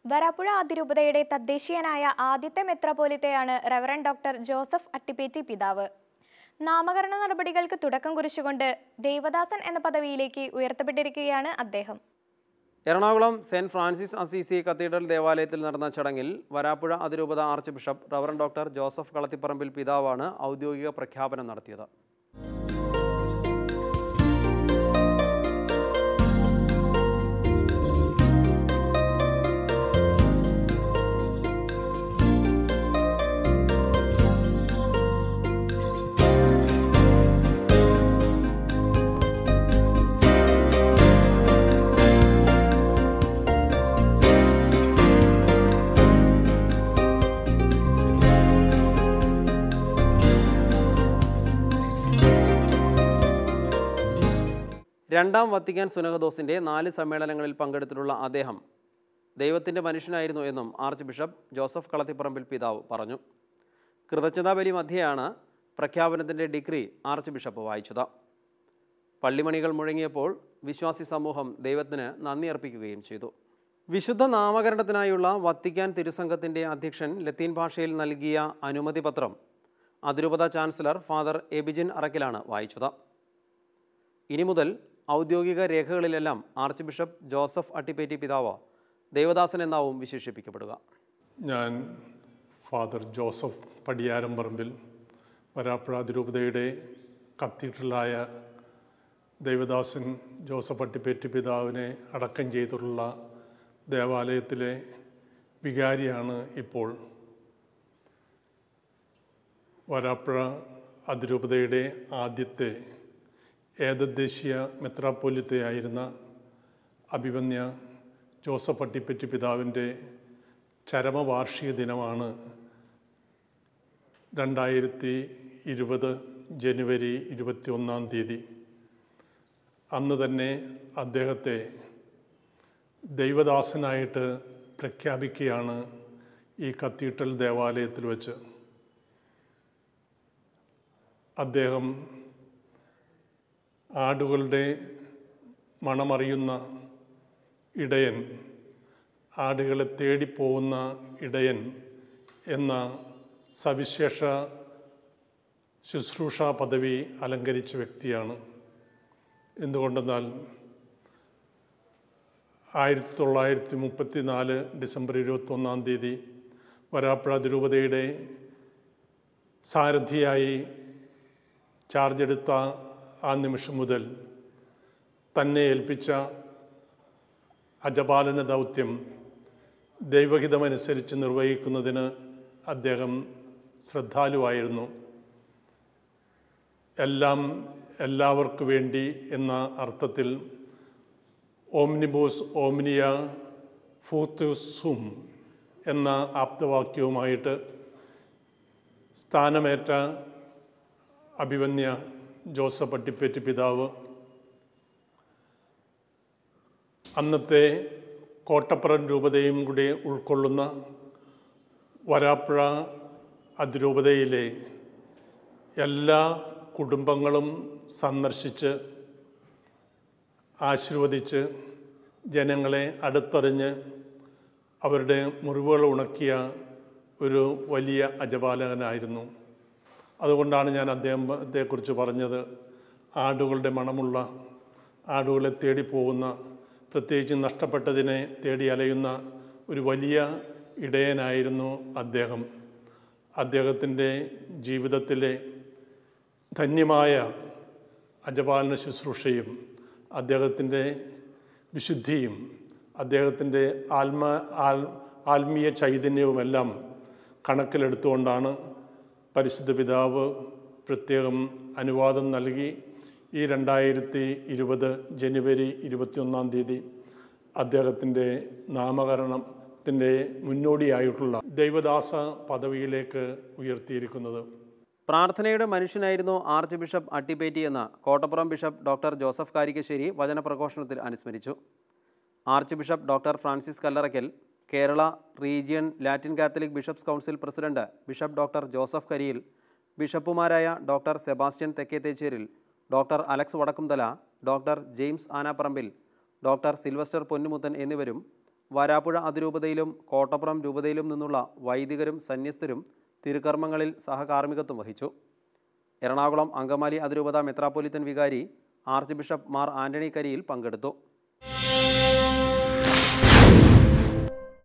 വരാപ്പുഴ അതിരൂപതയുടെ തദ്ദേശീയനായ ആദ്യത്തെ മെത്രാപോലിത്തയാണ് റവറൻ ഡോക്ടർ ജോസഫ് അട്ടിപ്പേറ്റി പിതാവ് നാമകരണ നടപടികൾക്ക് തുടക്കം കുറിച്ചുകൊണ്ട് ദേവദാസൻ എന്ന പദവിയിലേക്ക് ഉയർത്തപ്പെട്ടിരിക്കുകയാണ് അദ്ദേഹം Ernakulam saint Francis Assisi cathedral ദേവാലയത്തിൽ നടന്ന ചടങ്ങിൽ വരാപ്പുഴ അതിരൂപത archbishop reverend doctor Joseph Kalathiparambil പിതാവാണ് ഔദ്യോഗിക പ്രഖ്യാപനം നടത്തിയത് രണ്ടാം വത്തിക്കാൻ സുനഹദോസിൻ്റെ നാല് സമ്മേളനങ്ങളിൽ പങ്കെടുത്തിട്ടുള്ള അദ്ദേഹം ദൈവത്തിൻ്റെ മനുഷ്യനായിരുന്നു എന്നും ആർച്ച് ബിഷപ്പ് ജോസഫ് കളത്തിപ്പറമ്പിൽ പിതാവ് പറഞ്ഞു കൃതജ്ഞതാബലി മധ്യയാണ് പ്രഖ്യാപനത്തിൻ്റെ ഡിഗ്രി ആർച്ച് ബിഷപ്പ് വായിച്ചത് പള്ളിമണികൾ മുഴങ്ങിയപ്പോൾ വിശ്വാസി സമൂഹം ദൈവത്തിന് നന്ദി അർപ്പിക്കുകയും ചെയ്തു വിശുദ്ധ നാമകരണത്തിനായുള്ള വത്തിക്കാൻ തിരുസംഘത്തിൻ്റെ അധ്യക്ഷൻ ലത്തീൻ ഭാഷയിൽ നൽകിയ അനുമതി പത്രം അതിരൂപത ചാൻസലർ ഫാദർ എബിജിൻ അറക്കിലാണ് വായിച്ചത് ഇനി മുതൽ ഔദ്യോഗിക രേഖകളിലെല്ലാം ആർച്ച് ബിഷപ്പ് ജോസഫ് അട്ടിപ്പേറ്റി പിതാവ് ദേവദാസൻ എന്നാവും വിശേഷിപ്പിക്കപ്പെടുക ഞാൻ ഫാദർ ജോസഫ് പടിയാരംപറമ്പിൽ വരാപ്പുഴ അതിരൂപതയുടെ കത്തീഡ്രലായ ദേവദാസൻ ജോസഫ് അട്ടിപ്പേറ്റി പിതാവിനെ അടക്കം ചെയ്തിട്ടുള്ള ദേവാലയത്തിലെ വികാരിയാണ് ഇപ്പോൾ വരാപ്പുഴ അതിരൂപതയുടെ ആദ്യത്തെ ഏതദ്ദേശീയ മെത്രാപ്പൊലിത്തയായിരുന്ന അഭിമന്യ ജോസഫ് അട്ടിപ്പറ്റി പിതാവിൻ്റെ ചരമവാർഷിക ദിനമാണ് രണ്ടായിരത്തി ഇരുപത് ജനുവരി ഇരുപത്തി ഒന്നാം തീയതി അന്ന് തന്നെ അദ്ദേഹത്തെ ദൈവദാസനായിട്ട് പ്രഖ്യാപിക്കുകയാണ് ഈ കത്തീഡ്രൽ ദേവാലയത്തിൽ വെച്ച് അദ്ദേഹം ആടുകളുടെ മണമറിയുന്ന ഇടയൻ ആടുകളെ തേടിപ്പോകുന്ന ഇടയൻ എന്ന സവിശേഷ ശുശ്രൂഷ പദവി അലങ്കരിച്ച വ്യക്തിയാണ് എന്തുകൊണ്ടെന്നാൽ ആയിരത്തി തൊള്ളായിരത്തി മുപ്പത്തി നാല് ഡിസംബർ ഇരുപത്തൊന്നാം തീയതി വരാപ്പുഴ അതിരൂപതയുടെ സാരഥിയായി ചാർജ് എടുത്ത ആ നിമിഷം മുതൽ തന്നെ ഏൽപ്പിച്ച അജപാലന ദൗത്യം ദൈവഹിതമനുസരിച്ച് നിർവഹിക്കുന്നതിന് അദ്ദേഹം ശ്രദ്ധാലുവായിരുന്നു എല്ലാം എല്ലാവർക്കു വേണ്ടി എന്ന അർത്ഥത്തിൽ ഓംനിബോസ് ഓംനിയ ഫൂത്തുസും എന്ന ആപ്തവാക്യവുമായിട്ട് സ്ഥാനമേറ്റ അഭിമന്യ ജോസഫ് അട്ടിപ്പേറ്റ് പിതാവ് അന്നത്തെ കോട്ടപ്പുറം രൂപതയും കൂടി ഉൾക്കൊള്ളുന്ന വരാപ്പുഴ അതിരൂപതയിലെ എല്ലാ കുടുംബങ്ങളും സന്ദർശിച്ച് ആശീർവദിച്ച് ജനങ്ങളെ അടുത്തറിഞ്ഞ് അവരുടെ മുറിവുകൾ ഉണക്കിയ ഒരു വലിയ അജപാലകനായിരുന്നു അതുകൊണ്ടാണ് ഞാൻ അദ്ദേഹത്തെക്കുറിച്ച് പറഞ്ഞത് ആടുകളുടെ മണമുള്ള ആടുകളെ തേടി പോകുന്ന പ്രത്യേകിച്ച് നഷ്ടപ്പെട്ടതിനെ തേടി അലയുന്ന ഒരു വലിയ ഇടയനായിരുന്നു അദ്ദേഹം അദ്ദേഹത്തിൻ്റെ ജീവിതത്തിലെ ധന്യമായ അജപാലന ശുശ്രൂഷയും അദ്ദേഹത്തിൻ്റെ വിശുദ്ധിയും അദ്ദേഹത്തിൻ്റെ ആത്മ ആൽ ആത്മീയ ചൈതന്യവുമെല്ലാം കണക്കിലെടുത്തുകൊണ്ടാണ് പരിശുദ്ധ പിതാവ് പ്രത്യേകം അനുവാദം നൽകി ഈ രണ്ടായിരത്തി ഇരുപത് ജനുവരി ഇരുപത്തിയൊന്നാം തീയതി അദ്ദേഹത്തിൻ്റെ നാമകരണത്തിൻ്റെ മുന്നോടിയായിട്ടുള്ള ദൈവദാസ പദവിയിലേക്ക് ഉയർത്തിയിരിക്കുന്നത് പ്രാർത്ഥനയുടെ മനുഷ്യനായിരുന്നു ആർച്ച് ബിഷപ്പ് അട്ടിപ്പേറ്റി എന്ന Kottapuram bishop doctor Joseph Karikkassery വചനപ്രഘോഷണത്തിൽ അനുസ്മരിച്ചു archbishop doctor Francis Kallarakkal Kerala region Latin Catholic bishops council president bishop doctor Joseph Kariyil ബിഷപ്പുമാരായ doctor Sebastian Thekkethecheril doctor Alex Vadakkumthala doctor James Anaparambil doctor Silvester Ponnumuthan എന്നിവരും വരാപ്പുഴ അതിരൂപതയിലും കോട്ടപ്പുറം രൂപതയിലും നിന്നുള്ള വൈദികരും സന്യസ്തരും തിരുക്കർമ്മങ്ങളിൽ സഹകാർമ്മികത്വം വഹിച്ചു എറണാകുളം അങ്കമാലി അതിരൂപത മെത്രാപ്പൊലിത്തൻ വികാരി archbishop Mar Antony Kariyil പങ്കെടുത്തു